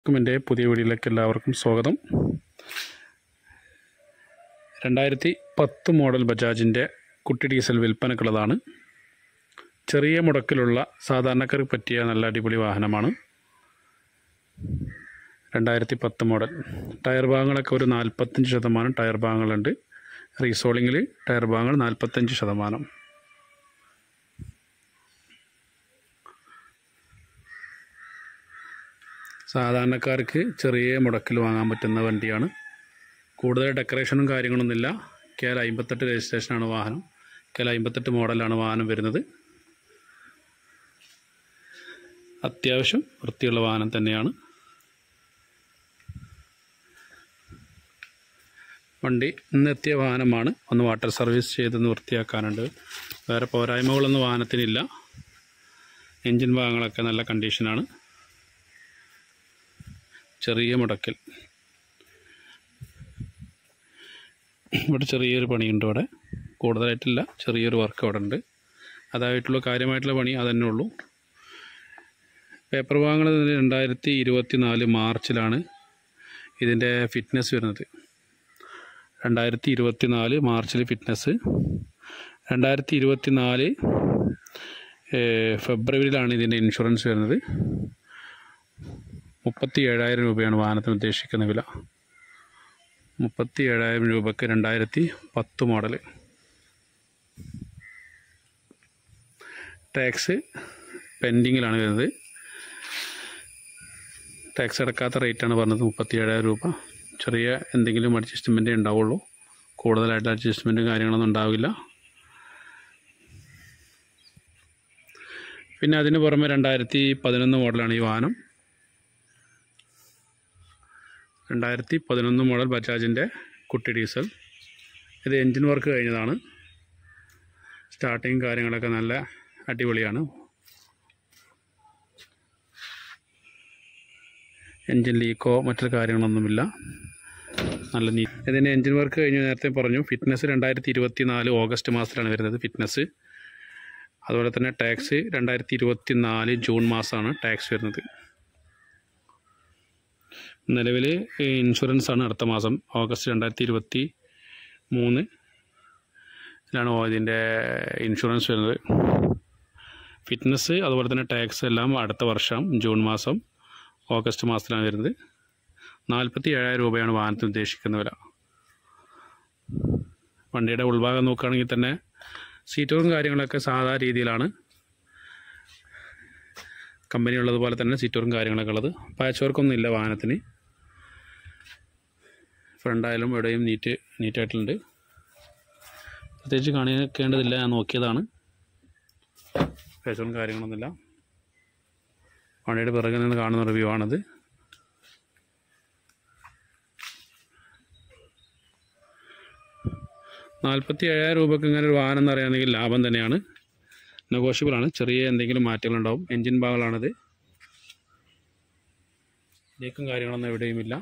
ക്കും എൻ്റെ പുതിയ വീഡിയോയിലേക്ക് എല്ലാവർക്കും സ്വാഗതം രണ്ടായിരത്തി പത്ത് മോഡൽ ബജാജിൻ്റെ കുട്ടി ഡീസൽ വിൽപ്പനക്കുള്ളതാണ് ചെറിയ മുടക്കിലുള്ള സാധാരണക്കാർക്ക് പറ്റിയ നല്ല അടിപൊളി വാഹനമാണ് രണ്ടായിരത്തി പത്ത് മോഡൽ ടയർ ഭാഗങ്ങളൊക്കെ ഒരു നാൽപ്പത്തഞ്ച് ശതമാനം ടയർ ഭാഗങ്ങളുണ്ട് റീസോളിങ്ങിൽ ടയർ ഭാഗങ്ങൾ നാൽപ്പത്തഞ്ച് ശതമാനം സാധാരണക്കാർക്ക് ചെറിയ മുടക്കിൽ വാങ്ങാൻ പറ്റുന്ന വണ്ടിയാണ് കൂടുതൽ ഡെക്കറേഷനും കാര്യങ്ങളൊന്നുമില്ല കെ എൽ അമ്പത്തെട്ട് രജിസ്ട്രേഷനാണ് വാഹനം കെ എൽ അമ്പത്തെട്ട് മോഡലാണ് വാഹനം വരുന്നത് അത്യാവശ്യം വൃത്തിയുള്ള വാഹനം തന്നെയാണ് വണ്ടി ഇന്നെത്തിയ വാഹനമാണ് ഒന്ന് വാട്ടർ സർവീസ് ചെയ്തൊന്ന് വൃത്തിയാക്കാനുണ്ട് വേറെ പോരായ്മകളൊന്നും വാഹനത്തിനില്ല എൻജിൻ ഭാഗങ്ങളൊക്കെ നല്ല കണ്ടീഷനാണ് ചെറിയ മുടക്കിൽ ഇവിടെ ചെറിയൊരു പണിയുണ്ട് ഇവിടെ കൂടുതലായിട്ടില്ല ചെറിയൊരു വർക്ക് അവിടെ ഉണ്ട് അതായിട്ടുള്ള കാര്യമായിട്ടുള്ള പണി അതന്നെ ഉള്ളൂ പേപ്പർ ഭാഗങ്ങൾ രണ്ടായിരത്തി ഇരുപത്തി നാല് മാർച്ചിലാണ് ഇതിൻ്റെ ഫിറ്റ്നസ് വരുന്നത് രണ്ടായിരത്തി ഇരുപത്തി നാല് മാർച്ചിൽ ഫിറ്റ്നസ് രണ്ടായിരത്തി ഇരുപത്തി നാല് ഫെബ്രുവരിയിലാണ് ഇതിൻ്റെ ഇൻഷുറൻസ് വരുന്നത് മുപ്പത്തി ഏഴായിരം രൂപയാണ് വാഹനത്തിന് ഉദ്ദേശിക്കുന്ന വില മുപ്പത്തി ഏഴായിരം രൂപയ്ക്ക് രണ്ടായിരത്തി പത്ത് മോഡൽ ടാക്സ് പെൻഡിങ്ങിലാണ് വരുന്നത് ടാക്സ് അടക്കാത്ത റേറ്റാണ് പറഞ്ഞത് മുപ്പത്തി ഏഴായിരം രൂപ ചെറിയ എന്തെങ്കിലും അഡ്ജസ്റ്റ്മെൻറ്റേ ഉണ്ടാവുള്ളൂ കൂടുതലായിട്ട് അഡ്ജസ്റ്റ്മെൻറ്റും കാര്യങ്ങളൊന്നും ഉണ്ടാവില്ല പിന്നെ അതിന് പുറമെ രണ്ടായിരത്തി പതിനൊന്ന് മോഡലാണ് ഈ വാഹനം രണ്ടായിരത്തി പതിനൊന്ന് മോഡൽ ബജാജിൻ്റെ കുട്ടി ഡീസൽ ഇത് എൻജിൻ വർക്ക് കഴിഞ്ഞതാണ് സ്റ്റാർട്ടിങ് കാര്യങ്ങളൊക്കെ നല്ല അടിപൊളിയാണ് എൻജിൻ ലീക്കോ മറ്റു കാര്യങ്ങളൊന്നുമില്ല നല്ല നീ ഇതിൻ്റെ എൻജിൻ വർക്ക് കഴിഞ്ഞ് നേരത്തെ പറഞ്ഞു ഫിറ്റ്നസ് രണ്ടായിരത്തി ഇരുപത്തി നാല് ഓഗസ്റ്റ് മാസത്തിലാണ് വരുന്നത് ഫിറ്റ്നസ് അതുപോലെ തന്നെ ടാക്സ് രണ്ടായിരത്തി ഇരുപത്തി നാല് ജൂൺ മാസമാണ് ടാക്സ് വരുന്നത് നിലവിൽ ഇൻഷുറൻസ് ആണ് അടുത്ത മാസം ഓഗസ്റ്റ് രണ്ടായിരത്തി ഇരുപത്തി മൂന്ന് ലാണ് ഇതിൻ്റെ ഇൻഷുറൻസ് വരുന്നത് ഫിറ്റ്നസ് അതുപോലെ തന്നെ ടാക്സ് എല്ലാം അടുത്ത വർഷം ജൂൺ മാസം ഓഗസ്റ്റ് മാസത്തിലാണ് വരുന്നത് നാൽപ്പത്തി ഏഴായിരം രൂപയാണ് വാഹനത്തിന് ഉദ്ദേശിക്കുന്ന വില വണ്ടിയുടെ ഉൾഭാഗം നോക്കുകയാണെങ്കിൽ തന്നെ സീറ്റുകളും കാര്യങ്ങളൊക്കെ സാധാ രീതിയിലാണ് കമ്പനി ഉള്ളതുപോലെ തന്നെ സീറ്ററും കാര്യങ്ങളൊക്കെ ഉള്ളത് പാച്ച് വർക്കൊന്നും ഇല്ല വാഹനത്തിന് ഫ്രണ്ടായാലും എവിടെയും നീറ്റ് നീറ്റായിട്ടുണ്ട് പ്രത്യേകിച്ച് കാണിക്കേണ്ടതില്ല ഞാൻ നോക്കിയതാണ് പാച്ചും കാര്യങ്ങളൊന്നുമില്ല വണ്ടിയുടെ പിറകിൽ നിന്ന് കാണുന്ന റിവ്യൂ ആണിത് നാൽപ്പത്തി ഏഴായിരം രൂപയ്ക്ക് ഇങ്ങനെ ഒരു വാഹനം എന്ന് പറയുകയാണെങ്കിൽ ലാഭം തന്നെയാണ് നെഗോഷ്യബിൾ ആണ് ചെറിയ എന്തെങ്കിലും മാറ്റങ്ങളുണ്ടാവും എൻജിൻ ഭാഗങ്ങളാണിത് ലീക്കും കാര്യങ്ങളൊന്നും എവിടെയുമില്ല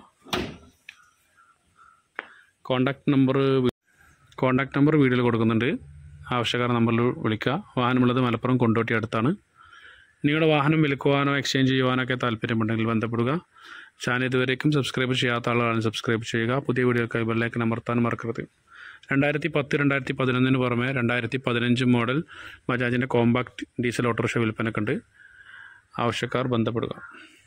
കോണ്ടാക്ട് നമ്പർ കോണ്ടാക്ട് നമ്പർ വീഡിയോയിൽ കൊടുക്കുന്നുണ്ട് ആവശ്യക്കാർ നമ്പറിൽ വിളിക്കുക വാഹനമുള്ളത് മലപ്പുറം കൊണ്ടോട്ടി അടുത്താണ് നിങ്ങളുടെ വാഹനം വിൽക്കുവാനോ എക്സ്ചേഞ്ച് ചെയ്യുവാനൊക്കെ താല്പര്യമുണ്ടെങ്കിൽ ബന്ധപ്പെടുക ചാനൽ ഇതുവരേക്കും സബ്സ്ക്രൈബ് ചെയ്യാത്ത ആളുകളാണ് സബ്സ്ക്രൈബ് ചെയ്യുക പുതിയ വീഡിയോക്കായി ബെല്ലൈക്കൻ അമർത്താൻ മറക്കരുത് രണ്ടായിരത്തി പത്ത് രണ്ടായിരത്തി പതിനൊന്നിന് പുറമെ രണ്ടായിരത്തി പതിനഞ്ച് മോഡൽ ബജാജിൻ്റെ കോമ്പാക്ട് ഡീസൽ ഓട്ടോറിക്ഷ വിൽപ്പനക്കുണ്ട് ആവശ്യക്കാർ ബന്ധപ്പെടുക